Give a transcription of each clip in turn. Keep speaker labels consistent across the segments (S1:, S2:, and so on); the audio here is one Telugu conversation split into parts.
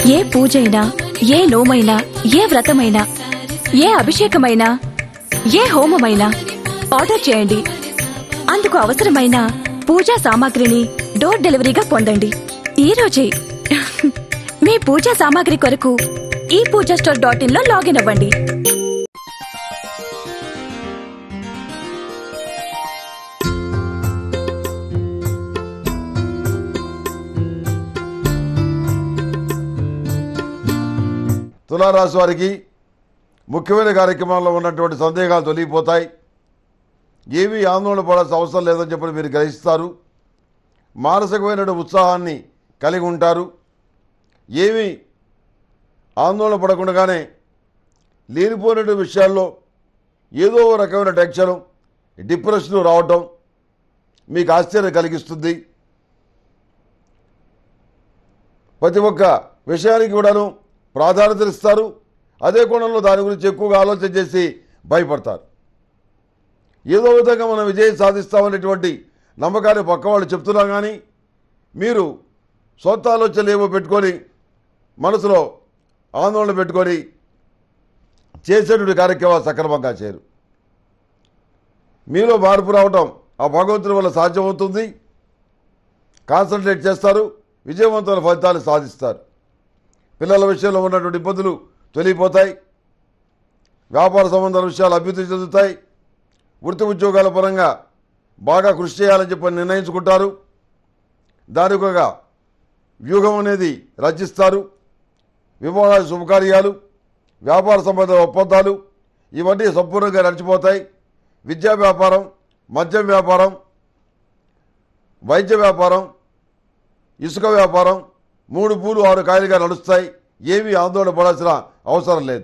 S1: ఏ పూజైనా ఏ నోమైనా ఏ వ్రతమైనా ఏ అభిషేకమైనా ఏ హోమమైనా ఆర్డర్ చేయండి అందుకు అవసరమైన పూజా సామాగ్రిని డోర్ డెలివరీగా పొందండి ఈ రోజే మీ పూజా సామాగ్రి కొరకు ఈ పూజా స్టోర్ డాట్ ఇన్ లో లాగిన్ అవ్వండి
S2: తులారాశి వారికి ముఖ్యమైన కార్యక్రమాల్లో ఉన్నటువంటి సందేహాలు తొలగిపోతాయి ఏమీ ఆందోళన పడాల్సిన అవసరం లేదని చెప్పి మీరు గ్రహిస్తారు మానసికమైన ఉత్సాహాన్ని కలిగి ఉంటారు ఏమీ ఆందోళన పడకుండానే లేనిపోయిన విషయాల్లో ఏదో ఒక రకమైన టెన్షన్ డిప్రెషన్ రావటం మీకు ఆశ్చర్యం కలిగిస్తుంది ప్రతి ఒక్క విషయానికి కూడాను ప్రాధాన్యత ఇస్తారు అదే కోణంలో దాని గురించి ఎక్కువగా ఆలోచన చేసి భయపడతారు ఏదో విధంగా మనం విజయం సాధిస్తామనేటువంటి నమ్మకాన్ని పక్క వాళ్ళు చెప్తున్నా కానీ మీరు సొంత ఆలోచనలు ఏవో పెట్టుకొని మనసులో ఆందోళన పెట్టుకొని చేసేటువంటి కార్యక్రమాలు సక్రమంగా చేయరు మీలో మార్పు రావటం ఆ భగవంతుని వల్ల సాధ్యమవుతుంది కాన్సన్ట్రేట్ చేస్తారు విజయవంతమైన ఫలితాలు సాధిస్తారు పిల్లల విషయంలో ఉన్నటువంటి ఇబ్బందులు తొలగిపోతాయి వ్యాపార సంబంధాల విషయాలు అభివృద్ధి చెందుతాయి వృత్తి ఉద్యోగాల పరంగా బాగా కృషి చేయాలని చెప్పి నిర్ణయించుకుంటారు దానికి ఒక వ్యూహం అనేది రచిస్తారు వివాహాలు శుభకార్యాలు వ్యాపార సంబంధ ఒప్పందాలు ఇవన్నీ సంపూర్ణంగా నడిచిపోతాయి విద్యా వ్యాపారం మద్యం వ్యాపారం వైద్య వ్యాపారం ఇసుక వ్యాపారం మూడు పూలు ఆరు కాయలుగా నడుస్తాయి ఏమీ ఆందోళన పడాల్సిన అవసరం లేదు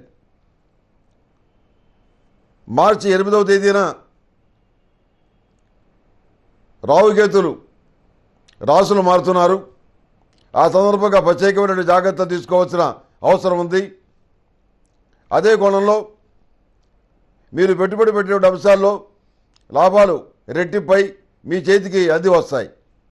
S2: మార్చి ఎనిమిదవ తేదీన రావుకేతులు రాసులు మారుతున్నారు ఆ సందర్భంగా ప్రత్యేకమైన జాగ్రత్త తీసుకోవాల్సిన అవసరం ఉంది అదే కోణంలో మీరు పెట్టుబడి పెట్టిన అంశాల్లో లాభాలు రెట్టింపై మీ చేతికి అంది వస్తాయి